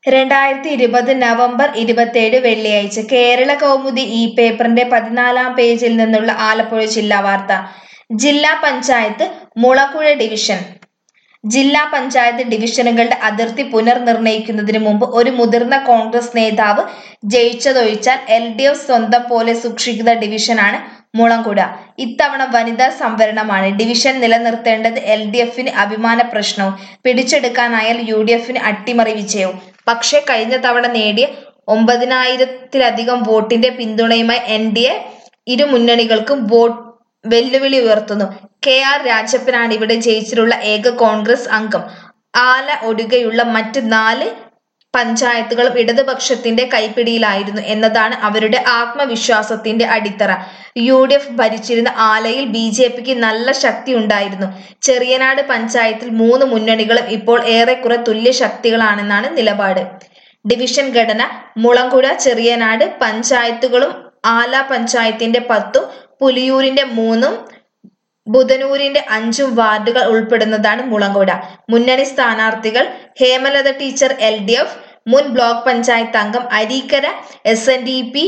രണ്ടായിരത്തി ഇരുപത് നവംബർ ഇരുപത്തേഴ് വെള്ളിയാഴ്ച കേരള കൗമുദി ഈ പേപ്പറിന്റെ പതിനാലാം പേജിൽ നിന്നുള്ള ആലപ്പുഴ ജില്ലാ വാർത്ത ജില്ലാ പഞ്ചായത്ത് മുളക്കുഴ ഡിവിഷൻ ജില്ലാ പഞ്ചായത്ത് ഡിവിഷനുകളുടെ അതിർത്തി പുനർനിർണയിക്കുന്നതിന് മുമ്പ് ഒരു മുതിർന്ന കോൺഗ്രസ് നേതാവ് ജയിച്ചതൊഴിച്ചാൽ എൽ ഡി എഫ് സ്വന്തം പോലെ സൂക്ഷിക്കുന്ന ഡിവിഷനാണ് മുളങ്കുഴ ഇത്തവണ വനിതാ സംവരണമാണ് ഡിവിഷൻ നിലനിർത്തേണ്ടത് എൽ ഡി എഫിന് അഭിമാന പ്രശ്നവും പിടിച്ചെടുക്കാനായാൽ യു ഡി എഫിന് അട്ടിമറി വിജയവും പക്ഷേ കഴിഞ്ഞ തവണ നേടിയ ഒമ്പതിനായിരത്തിലധികം വോട്ടിന്റെ പിന്തുണയുമായി എൻ ഡി എ ഇരു മുന്നണികൾക്കും വോട്ട് വെല്ലുവിളി ഉയർത്തുന്നു കെ ആർ രാജപ്പനാണ് ഇവിടെ ജയിച്ചിട്ടുള്ള ഏക കോൺഗ്രസ് അംഗം ആല ഒഴികെയുള്ള മറ്റ് നാല് പഞ്ചായത്തുകളും ഇടതുപക്ഷത്തിന്റെ കൈപ്പിടിയിലായിരുന്നു എന്നതാണ് അവരുടെ ആത്മവിശ്വാസത്തിന്റെ അടിത്തറ യു ഡി എഫ് ഭരിച്ചിരുന്ന ആലയിൽ ബി ജെ പിക്ക് നല്ല ശക്തി ഉണ്ടായിരുന്നു ചെറിയനാട് പഞ്ചായത്തിൽ മൂന്ന് മുന്നണികളും ഇപ്പോൾ ഏറെക്കുറെ തുല്യ ശക്തികളാണെന്നാണ് നിലപാട് ഡിവിഷൻ ഘടന മുളങ്കുഴ ചെറിയനാട് പഞ്ചായത്തുകളും ആല പഞ്ചായത്തിന്റെ പത്തും പുലിയൂരിന്റെ മൂന്നും ബുധനൂരിന്റെ അഞ്ചും വാർഡുകൾ ഉൾപ്പെടുന്നതാണ് മുളങ്കുഴ മുന്നണി സ്ഥാനാർത്ഥികൾ Hemalatha teacher L D F മുൻ ബ്ലോക്ക് പഞ്ചായത്ത് അംഗം Areekkara S N D P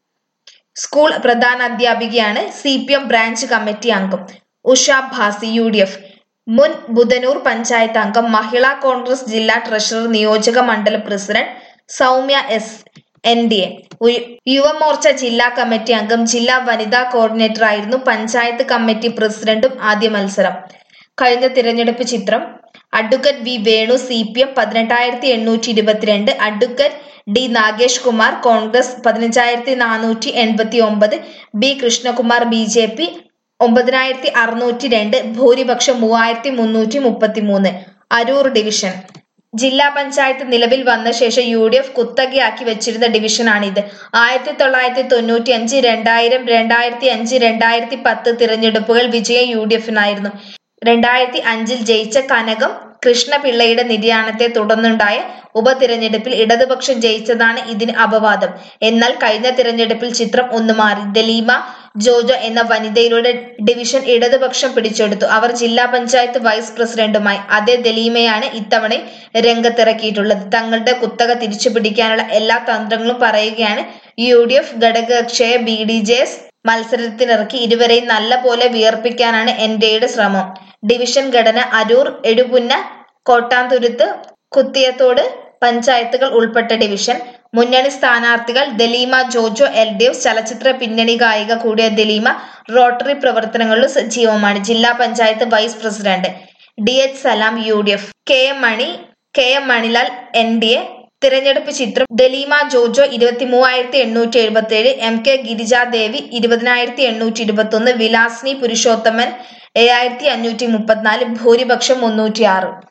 school പ്രധാനാധ്യാപികയാണ് C P M branch committee അംഗം Usha Bhasi U D F മുൻ ബുധനൂർ പഞ്ചായത്ത് അംഗം മഹിളാ കോൺഗ്രസ് ജില്ലാ ട്രഷറർ നിയോജക മണ്ഡലം president Soumya S N D A Yuvamorcha ജില്ലാ കമ്മിറ്റി അംഗം ജില്ലാ വനിതാ കോർഡിനേറ്റർ ആയിരുന്നു പഞ്ചായത്ത് കമ്മിറ്റി പ്രസിഡന്റും ആദ്യ മത്സരം കഴിഞ്ഞ തിരഞ്ഞെടുപ്പ് ചിത്രം advocate V Venu C P M പതിനെട്ടായിരത്തി എണ്ണൂറ്റി ഇരുപത്തിരണ്ട് അഡ്വക്കറ്റ് ഡി നാഗേഷ് കുമാർ കോൺഗ്രസ് പതിനഞ്ചായിരത്തി നാനൂറ്റി എൺപത്തി ഒമ്പത് B Krishnakumar B J P ഒമ്പതിനായിരത്തി അറുന്നൂറ്റി രണ്ട് ഭൂരിപക്ഷം മൂവായിരത്തി മുന്നൂറ്റി മുപ്പത്തി മൂന്ന് അരൂർ ഡിവിഷൻ ജില്ലാ പഞ്ചായത്ത് നിലവിൽ വന്ന ശേഷം യു ഡി എഫ് കുത്തകയാക്കി വെച്ചിരുന്ന ഡിവിഷനാണിത് ആയിരത്തി തൊള്ളായിരത്തി തൊണ്ണൂറ്റി അഞ്ച് രണ്ടായിരം രണ്ടായിരത്തി അഞ്ച് രണ്ടായിരത്തി പത്ത് തിരഞ്ഞെടുപ്പുകൾ വിജയം യു ഡി എഫിനായിരുന്നു രണ്ടായിരത്തി അഞ്ചിൽ ജയിച്ച കനകം കൃഷ്ണപിള്ളയുടെ നിര്യാണത്തെ തുടർന്നുണ്ടായ ഉപതിരഞ്ഞെടുപ്പിൽ ഇടതുപക്ഷം ജയിച്ചതാണ് ഇതിന് അപവാദം എന്നാൽ കഴിഞ്ഞ തിരഞ്ഞെടുപ്പിൽ ചിത്രം ഒന്ന് മാറി ദലീമ ജോജോ എന്ന വനിതയിലൂടെ ഡിവിഷൻ ഇടതുപക്ഷം പിടിച്ചെടുത്തു അവർ ജില്ലാ പഞ്ചായത്ത് വൈസ് പ്രസിഡന്റുമായി അതേ ദലീമയാണ് ഇത്തവണ രംഗത്തിറക്കിയിട്ടുള്ളത് തങ്ങളുടെ കുത്തക തിരിച്ചുപിടിക്കാനുള്ള എല്ലാ തന്ത്രങ്ങളും പറയുകയാണ് യു ഡി എഫ് ഘടകകക്ഷിയായ ബി ഡി ജെ എസ് മത്സരത്തിനിറക്കി ഇരുവരെയും നല്ല പോലെ വിയർപ്പിക്കാനാണ് എൻ ഡിയുടെ ശ്രമം ഡിവിഷൻ ഘടന അരൂർ എഴുപുന്ന കോട്ടാന്തുരുത്ത് കുത്തിയത്തോട് പഞ്ചായത്തുകൾ ഉൾപ്പെട്ട ഡിവിഷൻ മുന്നണി സ്ഥാനാർത്ഥികൾ Daleema Jojo L D F ചലച്ചിത്ര പിന്നണി ഗായിക കൂടിയ ദലീമ റോട്ടറി പ്രവർത്തനങ്ങളിലും സജീവമാണ് ജില്ലാ panchayat vice president D H Salam U D F K M Mani K M Manilal N D A തിരഞ്ഞെടുപ്പ് ചിത്രം ദലീമ ജോജോ ഇരുപത്തി മൂവായിരത്തി എണ്ണൂറ്റി എഴുപത്തി ഏഴ് എം കെ ഗിരിജാദേവി ഇരുപതിനായിരത്തി എണ്ണൂറ്റി ഇരുപത്തി ഒന്ന് വിലാസിനി പുരുഷോത്തമൻ ഏഴായിരത്തി അഞ്ഞൂറ്റി മുപ്പത്തിനാല് ഭൂരിപക്ഷം മുന്നൂറ്റി ആറ്